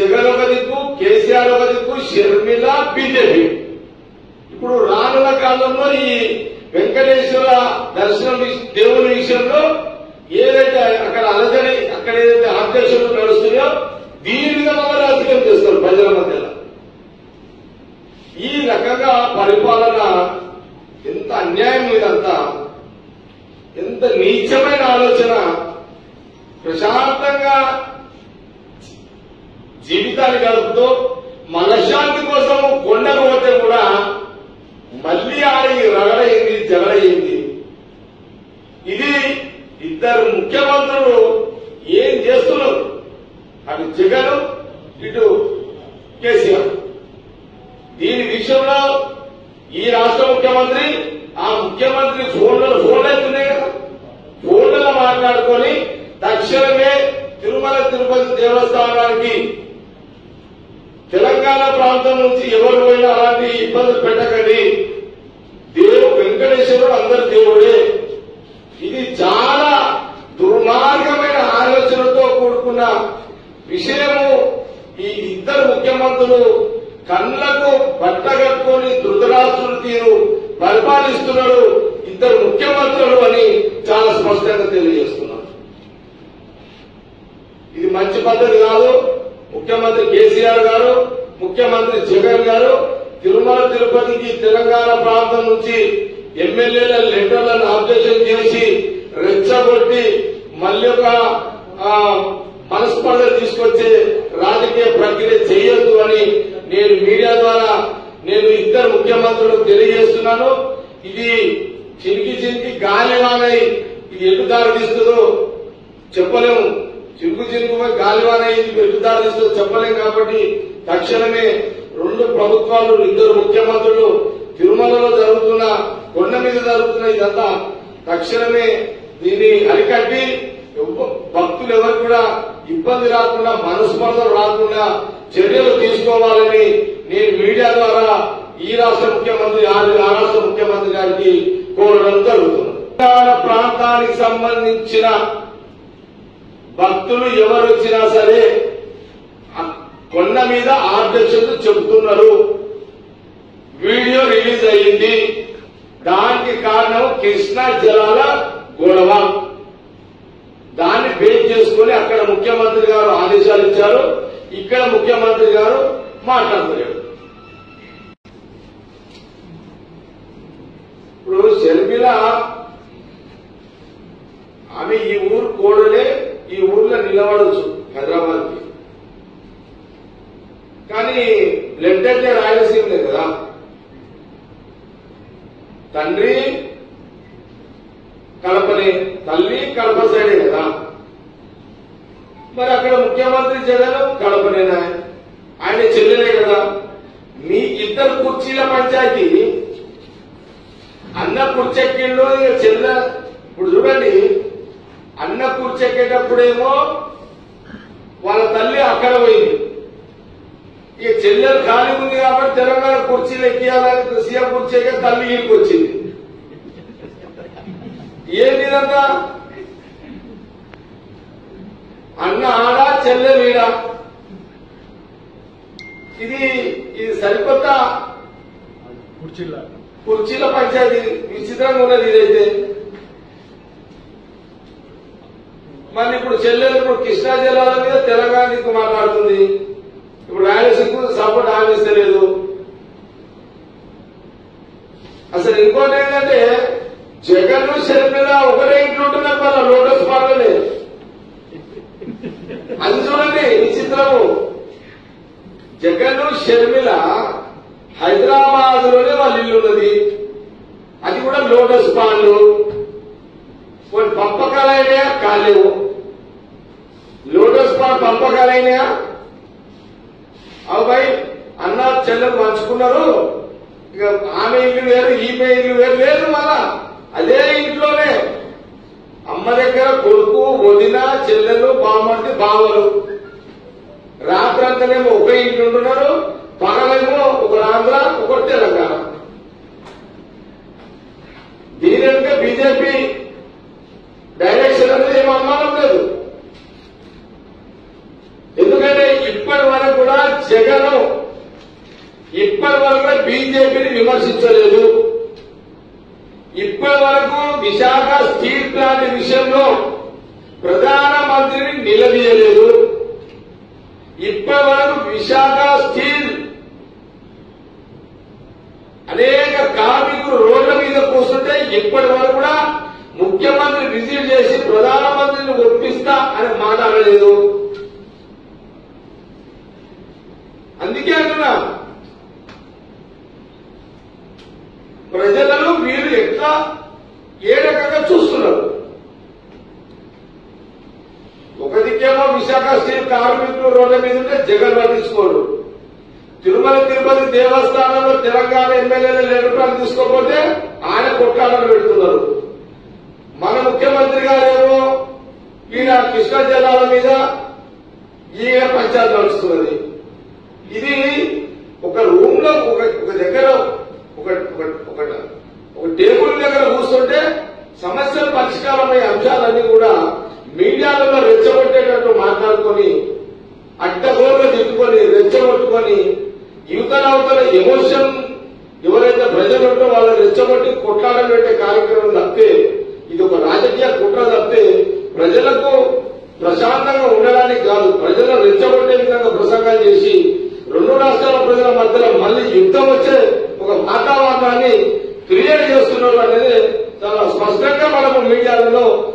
జగన్ ఒక దిక్కు కేసీఆర్ ఒక దిక్కు షర్మిల బీజేపీ ఇప్పుడు రానున్న కాలంలో ఈ వెంకటేశ్వర దర్శనం విష- దేవుని విషయంలో ఏదైతే అక్కడ అలజడి అక్కడ ఏదైతే ఆదేశాలు నడుస్తున్నాయో దీని మీద మన రాజకీయం చేస్తారు ప్రజల మధ్యలో ఈ రకంగా పరిపాలన ఎంత అన్యాయం ఇదంతా ఎంత నీచమైన ఆలోచన ప్రశాంతంగా జీవితాన్ని గడుపుతూ మనశ్శాంతి కోసం కొండకు పోతే కూడా మళ్ళీ ఆడి రగడయింది జగడయింది ఇది ఇద్దరు ముఖ్యమంత్రులు ఏం చేస్తున్నారు అటు జగన్ ఇటు కేసీఆర్ దీని విషయంలో ఈ రాష్ట్ర ముఖ్యమంత్రి ఆ ముఖ్యమంత్రి ఫోన్లలో ఫోన్లు అవుతున్నాయి కదా ఫోన్లలో మాట్లాడుకొని తక్షణమే తిరుమల తిరుపతి దేవస్థానానికి తెలంగాణ ప్రాంతం నుంచి ఎవరు పోయినా అలాంటి ఇబ్బందులు పెట్టకండి దేవుడు వెంకటేశ్వరుడు అందరి దేవుడే ఇది చాలా దుర్మార్గమైన ఆలోచనతో కూడుకున్న విషయము ఈ ఇద్దరు ముఖ్యమంత్రులు కళ్ళకు బట్ట కట్టుకొని ధృతరాష్ట్రుడు తీరు పరిపాలిస్తున్నాడు ఇద్దరు ముఖ్యమంత్రులు అని చాలా స్పష్టంగా తెలియజేస్తున్నారు ఇది మంచి పద్ధతి కాదు ముఖ్యమంత్రి కేసీఆర్ గారు ముఖ్యమంత్రి జగన్ గారు తిరుమల తిరుపతికి తెలంగాణ ప్రాంతం నుంచి ఎమ్మెల్యేల లెటర్లను అబ్జెక్షన్ చేసి రెచ్చగొట్టి మళ్ళీ ఒక ఆ, మనస్పర్ధ తీసుకొచ్చే రాజకీయ ప్రక్రియ చేయొద్దు అని నేను మీడియా ద్వారా నేను ఇద్దరు ముఖ్యమంత్రులకు తెలియజేస్తున్నాను ఇది చినికి చినికి గాలివానై ఇది ఎటు దారి తీస్తుందో చెప్పలేము చిరుకు చిరుకు గాలివాన ఇది ఎటుదారి తీస్తుందో చెప్పలేం కాబట్టి తక్షణమే రెండు ప్రభుత్వాలు ఇద్దరు ముఖ్యమంత్రులు తిరుమలలో జరుగుతున్న కొండ మీద జరుగుతున్న ఇదంతా తక్షణమే దీన్ని అరికట్టి ఎవ్వ- భక్తులు ఎవరు కూడా ఇబ్బంది రాకుండా మనస్పర్ధలు రాకుండా చర్యలు తీసుకోవాలని నేను మీడియా ద్వారా ఈ రాష్ట్ర ముఖ్యమంత్రి ఆ ఆ రాష్ట్ర ముఖ్యమంత్రి గారికి కోరడం జరుగుతుంది తెలంగాణ ప్రాంతానికి సంబంధించిన భక్తులు ఎవరు వచ్చినా సరే ఆ కొండ మీద ఆబ్జెక్షన్స్ చెబుతున్నారు వీడియో రిలీజ్ అయింది దానికి కారణం కృష్ణా జలాల గొడవ దాన్ని బేస్ చేసుకుని అక్కడ ముఖ్యమంత్రి గారు ఆదేశాలు ఇచ్చారు ఇక్కడ ముఖ్యమంత్రి గారు మాట్లాడలేడు ఇప్పుడు షర్మిల ఆమె ఈ ఊరు కోడలే ఈ ఊర్లో నిలబడచ్చు హైదరాబాద్ కి కానీ బ్లడ్ అంటే రాయలసీమలే కదా తండ్రి కడపనే తల్లి కడప సైడే కదా మరి అక్కడ ముఖ్యమంత్రి జగన్ కడపనేనా ఆయన చెల్లెలే కదా మీ ఇద్దరు కుర్చీల పంచాయతీ అన్న కుర్చెక్కిళ్ళు ఇక చెల్ల ఇప్పుడు చూడండి అన్న కుర్చెక్కేటప్పుడేమో వాళ్ళ తల్లి అక్కడ పోయింది ఇక చెల్లెలు ఖాళీ ఉంది కాబట్టి తెలంగాణ కుర్చీలు ఎక్కియాలని సీఎం కుర్చీ ఎక్కి తల్లి ఈడికి వచ్చింది ఏంటి ఇదంతా అన్న ఆడా చెల్లె వీడా ఇది ఇది సరికొత్త కుర్చీల కుర్చీల పంచాయతీ విచిత్రంగా ఉన్నది ఇదైతే మరి ఇప్పుడు చెల్లెలు ఇప్పుడు కృష్ణా జిల్లాల మీద తెలంగాణ దిక్కు మాట్లాడుతుంది ఇప్పుడు రాయలసీమకు సపోర్ట్ ఆమెస్తలేదు అసలు ఇంకోటి ఏంటంటే జగన్ షర్మిల ఒకటే ఇంట్లో ఉంటున్నారు వాళ్ళ లోటస్ పాటలే అది చూడండి విచిత్రము జగన్ షర్మిల హైదరాబాద్ లోనే వాళ్ళ ఇల్లు ఉన్నది అది కూడా లోటస్ పాండ్లు కొన్ని పంపకాలైనయా కాలేవు లోటస్ పాండ్ పంపకాలైనయా అబ్బాయి అన్న చెల్లెలు పంచుకున్నారు ఇక ఆమె ఇల్లు వేరు ఈమె ఇల్లు వేరు లేదు మళ్ళా అదే ఇంట్లోనే అమ్మ దగ్గర కొడుకు వదిన చెల్లెలు బామ్మర్ది బావలు రాత్రంతనేమో ఒక ఇంట్లో ఉంటున్నారు పగలేమో ఒక ఆంధ్ర ఒక తెలంగాణ దీని వెనుక బీజేపీ డైరెక్షన్ అనేది ఏం అనుమానం లేదు ఎందుకంటే ఇప్పటి వరకు విమర్శించలేదు ఇప్పటి వరకు విశాఖ స్టీల్ ప్లాంట్ విషయంలో ప్రధానమంత్రిని నిలదీయలేదు ఇప్పటి వరకు విశాఖ స్టీల్ అనేక కార్మికులు రోడ్ల మీద కూర్చుంటే ఇప్పటి వరకు కూడా ముఖ్యమంత్రి విజిట్ చేసి ప్రధానమంత్రిని ఒప్పిస్తా అని మాట్లాడలేదు అందుకే అంటున్నా ప్రజలను మీరు ఎట్లా ఏ రకంగా చూస్తున్నారు ఒక దిక్కేమో విశాఖ స్టీల్ కార్మికులు రోడ్ల మీద ఉంటే జగన్ పట్టించుకోరు తిరుమల తిరుపతి దేవస్థానంలో తెలంగాణ ఎమ్మెల్యేలు లెటర్ తీసుకోకపోతే ఆయన కొట్లాటలు పెడుతున్నారు మన ముఖ్యమంత్రి గారేమో ఈయన కృష్ణా జలాల మీద ఈయన పంచాయతీ నడుస్తున్నది ఇది ఒక రూమ్ లో ఒక ఒక దగ్గర ఒక ఒక- ఒక ఒక టేబుల్ దగ్గర కూర్చుంటే సమస్యలు పరిష్కారమయ్యే అంశాలన్నీ కూడా మీడియాలలో రెచ్చగొట్టేటట్టు మాట్లాడుకొని అడ్డగోలుగా తిట్టుకొని రెచ్చగొట్టుకొని యువతల అవతల ఎమోషన్ ఎవరైతే ప్రజలు ఉంటారో వాళ్ళని రెచ్చగొట్టి కొట్లాడలు పెట్టే కార్యక్రమం తప్పితే ఇది ఒక రాజకీయ కుట్ర తప్పితే ప్రజలకు ప్రశాంతంగా ఉండడానికి కాదు ప్రజలను రెచ్చగొట్టే విధంగా ప్రసంగాలు చేసి రెండు రాష్ట్రాల ప్రజల మధ్యలో మళ్ళీ యుద్ధం వచ్చే ఒక వాతావరణాన్ని క్రియేట్ చేస్తున్నారు అనేది చాలా స్పష్టంగా మనము మీడియాలలో